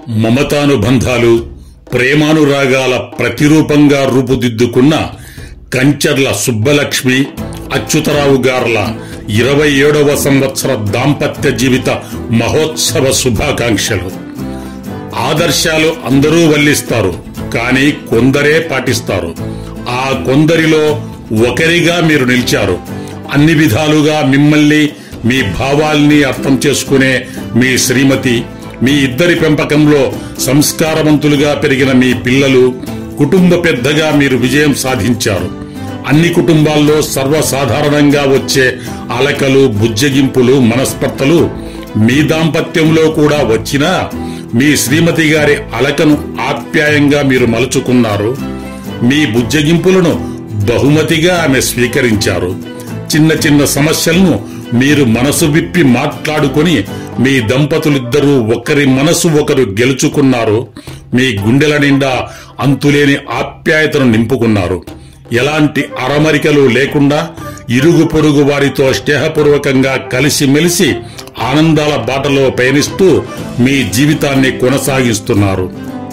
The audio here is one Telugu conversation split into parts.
మమతానుబంధాలు ప్రేమానురాగాల ప్రతిరూపంగా రూపుదిద్దుకున్న కంచర్ల సుబ్బలక్ష్మి అచ్యుతరావు గార్ల ఇరవై ఏడవ సంవత్సర దాంపత్య జీవిత మహోత్సవ శుభాకాంక్షలు ఆదర్శాలు అందరూ వల్లిస్తారు కానీ కొందరే పాటిస్తారు ఆ కొందరిలో ఒకరిగా మీరు నిలిచారు అన్ని విధాలుగా మిమ్మల్ని మీ భావాల్ని అర్థం చేసుకునే మీ శ్రీమతి మీ ఇద్దరి పెంపకంలో సంస్కారవంతులుగా పెరిగిన మీ పిల్లలు కుటుంబ పెద్దగా మీరు విజయం సాధించారు అన్ని కుటుంబాల్లో సర్వసాధారణంగా వచ్చే అలకలు బుజ్జగింపులు మనస్పర్ధలు మీ దాంపత్యంలో కూడా వచ్చినా మీ శ్రీమతి గారి అలకను ఆప్యాయంగా మీరు మలుచుకున్నారు మీ బుజ్జగింపులను బహుమతిగా ఆమె స్వీకరించారు చిన్న చిన్న సమస్యలను మీరు మనసు విప్పి మాట్లాడుకొని మీ దంపతులిద్దరూ ఒకరి మనసు ఒకరు గెలుచుకున్నారు మీ గుండెల నిండా అంతులేని ఆప్యాయతను నింపుకున్నారు ఎలాంటి అరమరికలు లేకుండా ఇరుగు పొరుగు వారితో స్నేహపూర్వకంగా కలిసిమెలిసి ఆనందాల బాటలో పయనిస్తూ మీ జీవితాన్ని కొనసాగిస్తున్నారు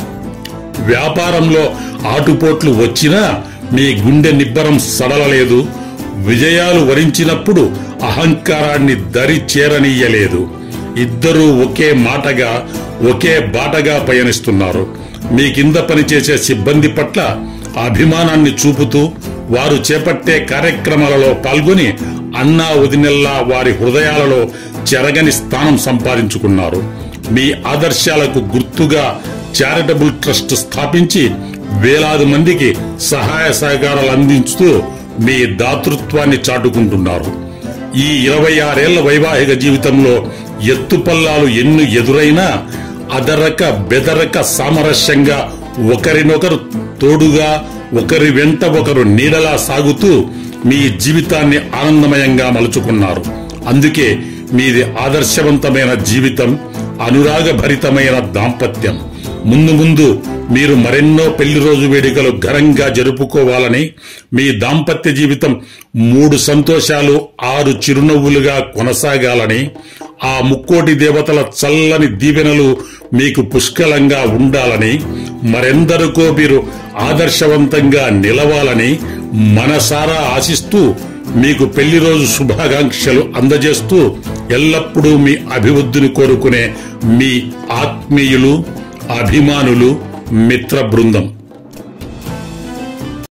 వ్యాపారంలో ఆటుపోట్లు వచ్చినా మీ గుండె నిబ్బరం సడలలేదు విజయాలు వరించినప్పుడు అహంకారాన్ని దరి చేరనీయలేదు ఇద్దరూ ఒకే మాటగా ఒకే బాటగా పయనిస్తున్నారు మీ కింద పనిచేసే సిబ్బంది పట్ల అభిమానాన్ని చూపుతూ వారు చేపట్టే కార్యక్రమాలలో పాల్గొని అన్నా వదినెల్లా వారి హృదయాలలో చెరగని స్థానం సంపాదించుకున్నారు మీ ఆదర్శాలకు గుర్తుగా చారిటబుల్ ట్రస్ట్ స్థాపించి వేలాది మందికి సహాయ సహకారాలు అందించుతూ మీ దాతృత్వాన్ని చాటుకుంటున్నారు ఈ ఇరవై ఆరేళ్ల వైవాహిక జీవితంలో ఎత్తుపల్లాలు ఎన్ని ఎదురైనా అదరక బెదరక సామరస్యంగా ఒకరినొకరు తోడుగా ఒకరి వెంట ఒకరు నీడలా సాగుతూ మీ జీవితాన్ని ఆనందమయంగా మలుచుకున్నారు అందుకే మీది ఆదర్శవంతమైన జీవితం అనురాగభరితమైన దాంపత్యం ముందు ముందు మీరు మరెన్నో పెళ్లి రోజు వేడుకలు ఘనంగా జరుపుకోవాలని మీ దాంపత్య జీవితం మూడు సంతోషాలు ఆరు చిరునవ్వులుగా కొనసాగాలని ఆ ముక్కోటి దేవతల చల్లని దీవెనలు మీకు పుష్కలంగా ఉండాలని మరెందరికో మీరు ఆదర్శవంతంగా నిలవాలని మనసారా ఆశిస్తూ మీకు పెళ్లి రోజు శుభాకాంక్షలు అందజేస్తూ ఎల్లప్పుడూ మీ అభివృద్ధిని కోరుకునే మీ ఆత్మీయులు అభిమానులు మిత్ర బృందం